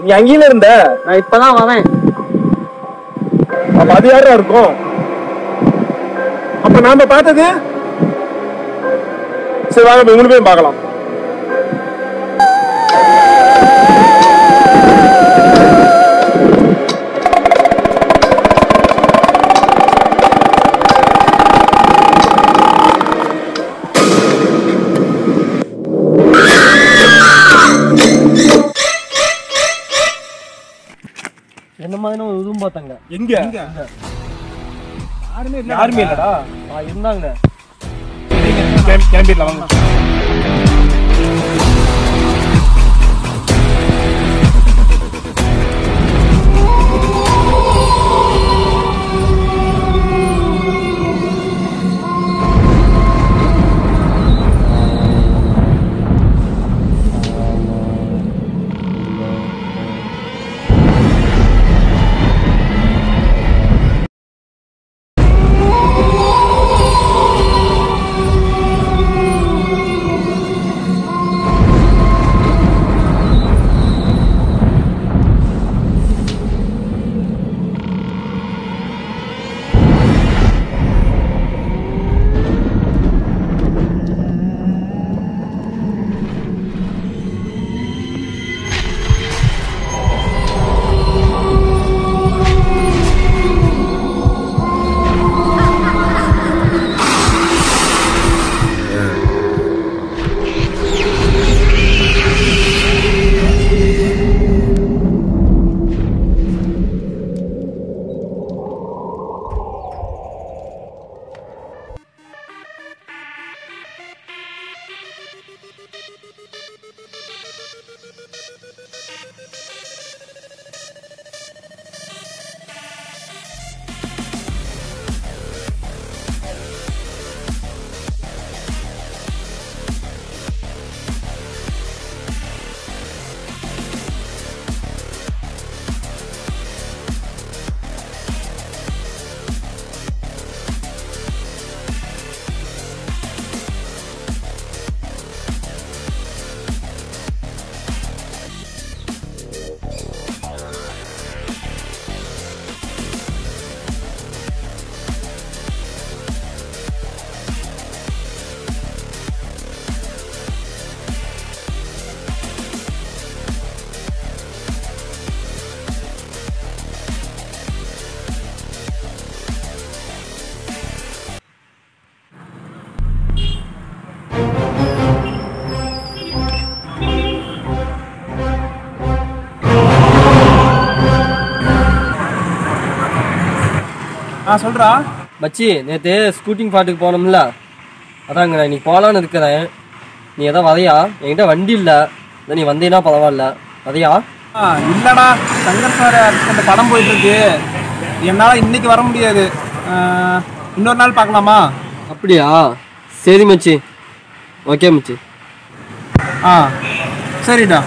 நீ அங்கேயில இருந்த நான் இப்பதான் வரேன் அப்ப அது யாரா இருக்கும் அப்ப நாம பார்த்தது சரி வாங்க போய் மூணு பேரும் பார்க்கலாம் என்ன மாதிரி ஒரு இதுவும் பார்த்தாங்க எங்க யாருமே இல்ல யாருமே இல்லடா ஆ இருந்தாங்க கிளம்பிடலாம் வாங்க ஆ சொல்றா மச்சி நேற்று ஸ்கூட்டிங் பாட்டுக்கு போனோம்ல அதாங்க நான் இன்னைக்கு போகலான்னு இருக்கிறேன் நீ எதாவது வரையா என்கிட்ட வண்டி இல்லை இதை நீ வந்தீங்கன்னா பரவாயில்ல வரையா ஆ இல்லடா சங்கர் சார் அந்த படம் போயிட்டு இருக்கு என்னால இன்னைக்கு வர முடியாது ஆ, இன்னொரு நாள் பார்க்கலாமா அப்படியா சரி மச்சி ஓகே மச்சி ஆ சரிடா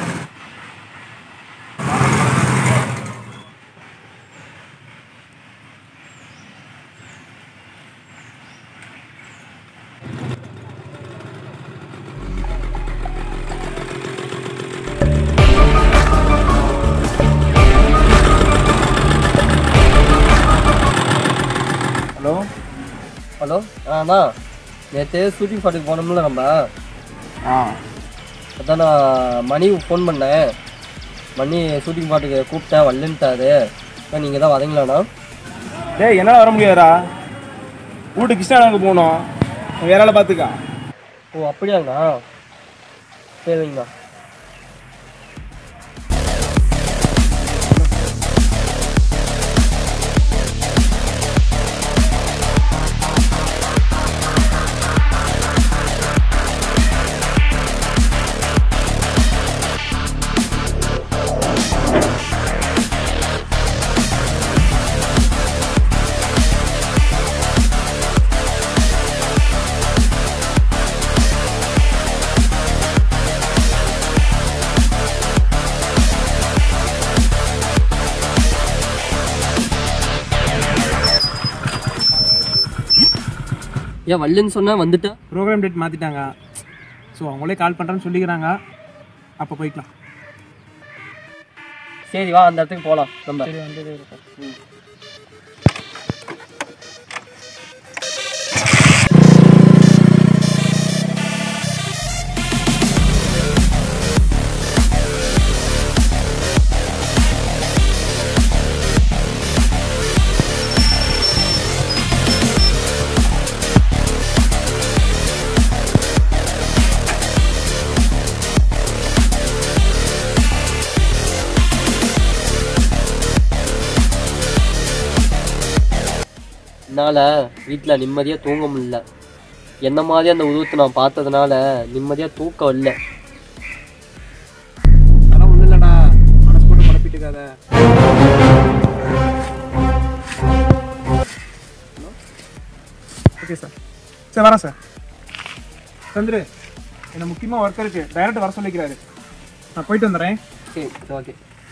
ஹலோ ஹலோ அண்ணா நேற்று ஷூட்டிங் பாட்டுக்கு போனோம்ல நம்ம ஆ அதான் நான் மணி ஃபோன் பண்ணேன் மணி ஷூட்டிங் பாட்டுக்கு கூப்பிட்டேன் வரலன்ட்டாரு அதான் நீங்கள் தான் வரீங்களாண்ணா டேய் என்னால் வர முடியாதுடா வீட்டு கிருஷ்ணா அங்கே போகணும் வேற ஆளை பார்த்துக்கா ஓ அப்படியாங்கண்ணா சரிங்கண்ணா ஏன் வரலன்னு சொன்னா வந்துட்டேன் ப்ரோக்ராம் டேட் மாற்றிட்டாங்க ஸோ அவங்களே கால் பண்ணுறேன்னு சொல்லிக்கிறாங்க அப்போ போய்க்கலாம் சரி வா அந்த இடத்துக்கு போகலாம் நம்ம சரி வந்து இருக்கும் என்னால் வீட்டில் நிம்மதியாக தூங்க முடியல என்ன மாதிரி அந்த உருவத்தை நான் பார்த்ததுனால நிம்மதியாக தூக்கம் இல்லை அதெல்லாம் ஒன்றும் இல்லைடா மனசு போட்டு குழப்பிட்டு இருக்காத ஓகே சார் சரி வரேன் சார் சந்திரு எனக்கு முக்கியமாக ஒர்க் இருக்கு டைரக்ட் வர சொல்லிக்கிறாரு நான் போயிட்டு வந்துடுறேன் சரி ஓகே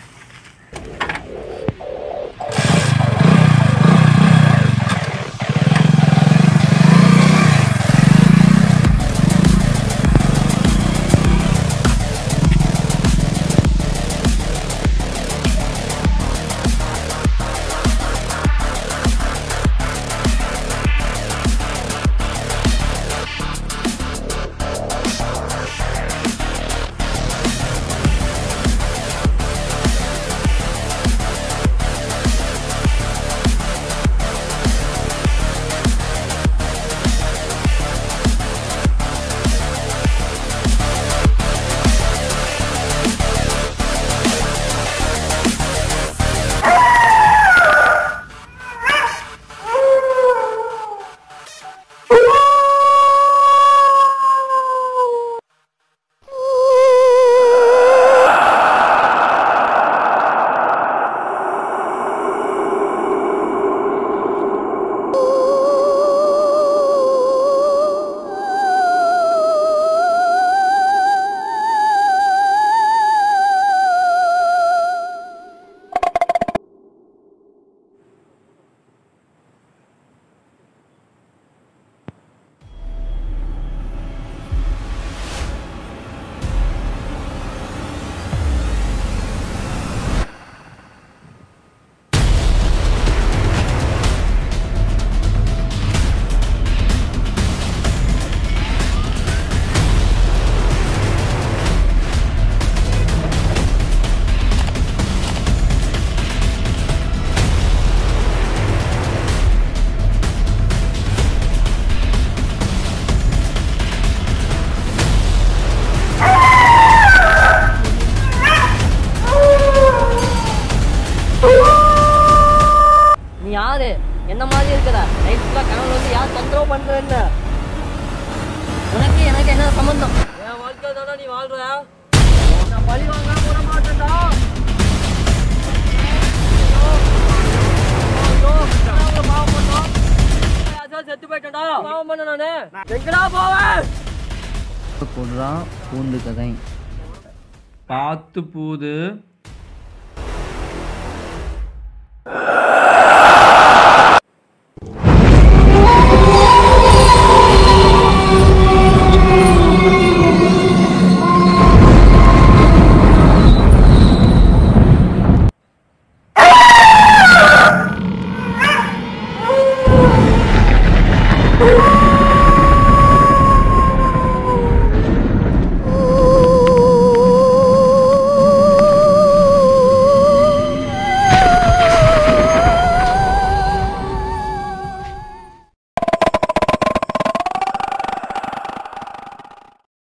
நீ யாரு என்ன மாதிரி இருக்கிற நைட் ஃபுல்லாக கனவுல வந்து யார் தொந்தரவு பண்ணுறேன்னு உனக்கு எனக்கு என்ன சம்பந்தம் என் வாழ்க்கை தானே நீ வாழ்ற நான் பழி வாங்க விட மாட்டேன்டா செத்து போயிட்டா பாவம் பண்ண நானு எங்கடா போவேன் போடுறான் பூந்து கதை பார்த்து பூது